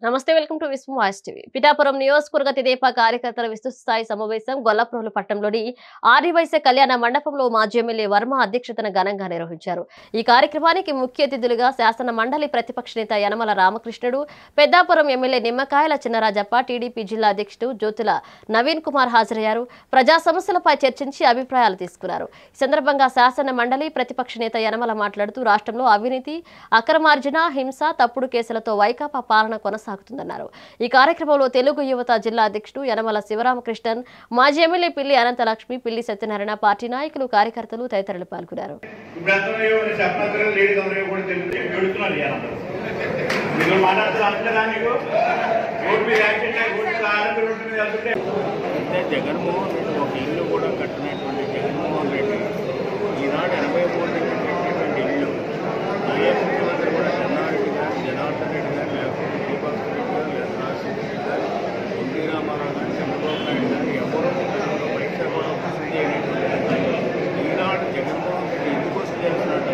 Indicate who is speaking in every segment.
Speaker 1: నమస్తే welcome to Vishwam voice TV Pithapuram నియోజకవర్గ తెదేపా కార్యకర్తల విస్తృత స్థాయి సమావేశం గొల్లప్రోలు పట్టణంలోని ఆర్యవైశ్య కళ్యాణ మండపంలో మాజీ ఎమ్మెల్యే వర్మ అధ్యక్షతన ఘనంగా నిర్వహించారు ఈ కార్యక్రమానికి ముఖ్య అతిథులుగా శాసన మండలి ప్రతిపక్ష నేత యనమల రామకృష్ణుడు పెద్దాపురం ఎమ్మెల్యే నిమ్మకాయల చిన్నరాజప్ప టీడీపీ జిల్లా అధ్యక్షుడు జ్యోతుల నవీన్ కుమార్ హాజరయ్యారు ప్రజా సమస్యలపై చర్చించి అభిప్రాయాలు తీసుకున్నారు ఈ సందర్భంగా శాసన మండలి ప్రతిపక్ష నేత యనమల మాట్లాడుతూ రాష్ట్రంలో అవినీతి అక్రమార్జన హింస తప్పుడు కేసులతో వైకాపా పాలన కొనసాగుతుందన్నారు ఈ కార్యక్రమంలో తెలుగు యువత జిల్లా అధ్యక్షుడు యనమల శివరామకృష్ణన్ మాజీ ఎమ్మెల్యే పిల్లి అనంతలక్ష్మి పిల్లి సత్యనారాయణ పార్టీ నాయకులు కార్యకర్తలు తదితరులు పాల్గొన్నారు
Speaker 2: ఇప్పుడు అందరూ చెప్పినప్పుడు లేడీస్ అందరూ కూడా తెలిసి వెళుతున్నారు ఇవాళ అందరూ. మీరు మాట్లాడుతున్నారు అంతేనా మీకు రోడ్ మీద యాక్సిడెంట్ రోడ్ మీద ఆరోగ్య రోడ్డు మీద వెళ్తుంటే
Speaker 3: అంటే జగన్మోహన్ రెడ్డి ఒక ఇల్లు కూడా కట్టినటువంటి జగన్మోహన్ రెడ్డి ఈనాడు ఎనభై మూడు నుంచి కట్టినటువంటి ఇల్లు ఏ ముఖ్యమంత్రి కూడా చెన్నారెడ్డి గారు జనార్దన్ రెడ్డి గారు లేకపోతే దీపక్ రెడ్డి గారు లేదా రాజశేఖర రెడ్డి గారు ఎన్టీ రామారావు గారు చంద్రబాబు నాయుడు గారు ఎవరు ఒక పైస కూడా వసూలు చేయనటువంటి ఈనాడు జగన్మోహన్ రెడ్డి ఎందుకు వసూలు చేస్తున్నాడు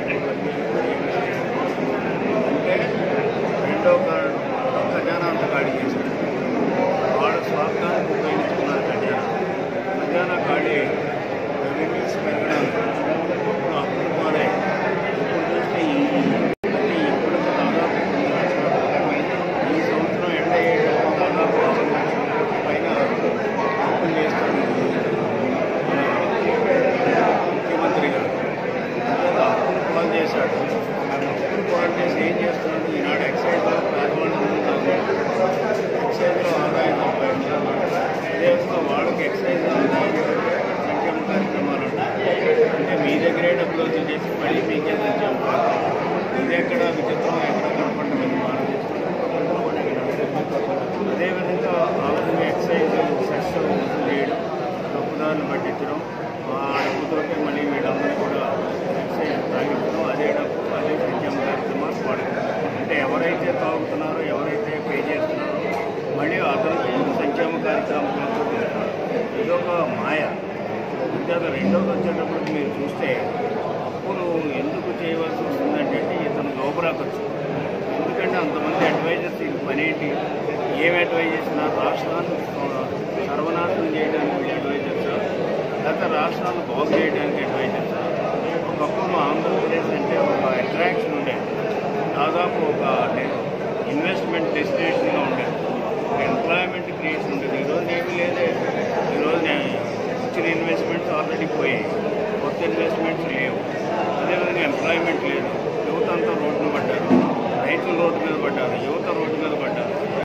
Speaker 3: అంటే రెండో కారణం ఖజానా అంత ఖాళీ చేశాడు వాళ్ళ స్వార్థానికి ఉపయోగించుకున్నారు ఖజానా ఖజానా ఖాళీ రెవెన్యూస్ పెరగడానికి ఇప్పుడు అప్పులు మారాయి ఇప్పుడు చూస్తే ఈ ఈ ఇప్పుడు దాదాపు కొన్ని లక్షల రూపాయలు ఈ సంవత్సరం ఎండ అయ్యేటప్పుడు దాదాపు ఆరు లక్షల కోట్ల పైన అప్పులు చేస్తాడు ముఖ్యమంత్రి గారు లేదా అప్పులు పాలు చేశాడు అప్పులు పాలు చేసి ఏం చేస్తున్నాడు ఈనాడు ఎక్సైజ్లో పేదవాళ్ళు ఎక్సైజ్లో ఆదాయం సంపాదించాలి అదేవిధంగా వాళ్ళకి ఎక్సైజ్ ఆదాయం సంక్షేమ కార్యక్రమాలు ఉంటాయి అంటే మీ దగ్గరే డబ్బులు వసూలు చేసి మళ్ళీ మీకే సంక్షేమ కార్యక్రమం ఇది ఎక్కడ విచిత్రం ఎక్కడ కనపడలేదు అదేవిధంగా ఆ విధంగా ఎక్సైజ్ సెస్ వసూలు చేయడం తప్పుదారులు పట్టించడం ఆ డబ్బుతోటే మళ్ళీ వీళ్ళందరూ కూడా ఎక్సైజ్ తాగించడం అదే డబ్బు అదే సంక్షేమ కార్యక్రమాలు వాడడం అంటే ఎవరైతే తాగుతున్నారో ఎవరైతే పే చేస్తున్నారో మళ్ళీ అతనికి సంక్షేమ కార్యక్రమాలతో ఇదొక మాయ అంతేత రెండోది వచ్చేటప్పటికి మీరు చూస్తే అప్పులు ఎందుకు చేయవలసి వస్తుందంటే ఇతను లోపరా ఖర్చు ఎందుకంటే అంతమంది అడ్వైజర్స్ ఇది పనేంటి ఏం అడ్వైజ్ చేసినా రాష్ట్రాన్ని సర్వనాశనం చేయడానికి అడ్వైజర్సా లేకపోతే రాష్ట్రాన్ని బాగు చేయడానికి అడ్వైజర్సా ఒకప్పుడు ఆంధ్రప్రదేశ్ అంటే ఒక అట్రాక్షన్ ఉండేది దాదాపు ఒక ఇన్వెస్ట్మెంట్ డెస్టినేషన్గా ఉండేది ఒక ఎంప్లాయ్మెంట్ క్రియేషన్ ఉండేది ఈరోజు ఏమీ లేదే ఈరోజు ఇచ్చిన ఇన్వెస్ట్మెంట్స్ ఆల్రెడీ పోయాయి కొత్త ఇన్వెస్ట్మెంట్స్ లేవు అదేవిధంగా ఎంప్లాయ్మెంట్ లేదు యువత అంతా రోడ్డున పడ్డారు రైతులు రోడ్డు మీద పడ్డారు యువత రోడ్డు మీద పడ్డారు